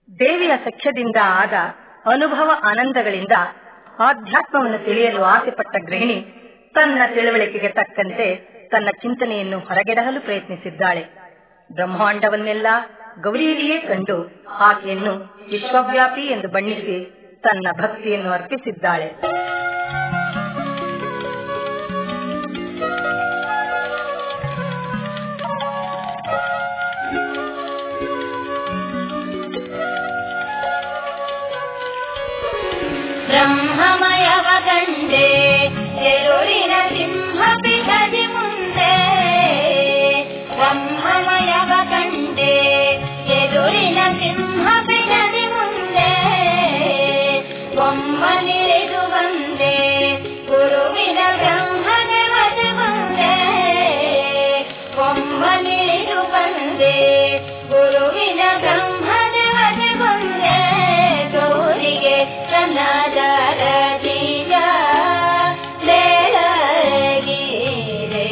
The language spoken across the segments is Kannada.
ದೇವಿಯ ಸಖ್ಯದಿಂದ ಆದ ಅನುಭವ ಆನಂದಗಳಿಂದ ಆಧ್ಯಾತ್ಮವನ್ನು ತಿಳಿಯಲು ಆಸೆಪಟ್ಟ ಗೃಹಿಣಿ ತನ್ನ ತಿಳುವಳಿಕೆಗೆ ತಕ್ಕಂತೆ ತನ್ನ ಚಿಂತನೆಯನ್ನು ಹೊರಗೆಡಹಲು ಪ್ರಯತ್ನಿಸಿದ್ದಾಳೆ ಬ್ರಹ್ಮಾಂಡವನ್ನೆಲ್ಲ ಗೌರಿಯಲ್ಲಿಯೇ ಕಂಡು ಆಕೆಯನ್ನು ವಿಶ್ವವ್ಯಾಪಿ ಎಂದು ಬಣ್ಣಿಸಿ ತನ್ನ ಭಕ್ತಿಯನ್ನು ಅರ್ಪಿಸಿದ್ದಾಳೆ ಬ್ರಹ್ಮಮಯವ ಕಂಡೆ ಎರುಳಿನ ಸಿಂಹ ಬಿಡದಿ ಮುಂದೆ ಬ್ರಹ್ಮಮಯವ ಕಂಡೆ ಎದುರಿನ ಸಿಂಹ ಬಿಡದಿ ಮುಂದೆ ಬೊಮ್ಮನಿಳಿದು ಬಂದೆ ಗುರುವಿನ ಬ್ರಹ್ಮದೇವತೆ ಬಂದೆ ಬೊಮ್ಮನಿಳಿದು ಬಂದೆ ಗುರುವಿನ ಬ್ರಹ್ಮದೇವತೆ ಬಂದೆ ಗೌರಿಗೆ ಕನ್ನಡರ ಬೀಜ ಬೆಳಗಿರೆ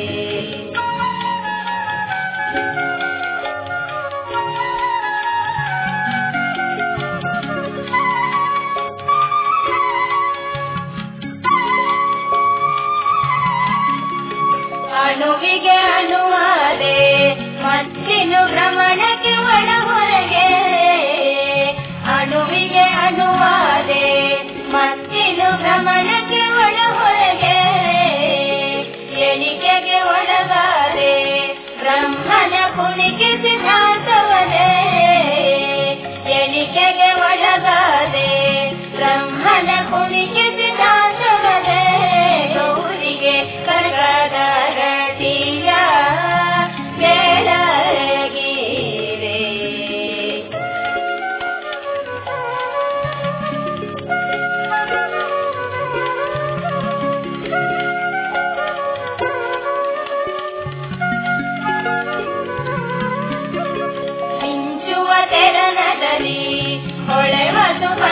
ಅಣುವಿಗೆ ಅಣುವಾದೆ ಮತ್ತಿನು ಭ್ರಮಣಕ್ಕೆ ಒಳ ಹೊರಗೆ ಅಣುವಿಗೆ ಅಣುವಾದೆ ಮತ್ತಿನು ಭ್ರಮಣಕ್ಕೆ ಒಳ ಹೊರಗೆ ಎಣಿಕೆಗೆ ಒಳಗಾದೆ ಬ್ರಹ್ಮನ ಕುಣಿಕೆ ಸಿದ್ಧಾಂತವದೆ ಎಣಿಕೆಗೆ ಒಳಗಾದೆ ಬ್ರಹ್ಮನ ಕುಣಿಕೆ ಸಿದ್ಧಾಂತವದೆ ಗೌರಿಗೆ ಕರ್ಗದ ರಟಿಯ ಬೆಳಗಿರೆ ಮಿಂಚುವ ತೆರನದಲ್ಲಿ ಹೊಳೆವ ಸುಖ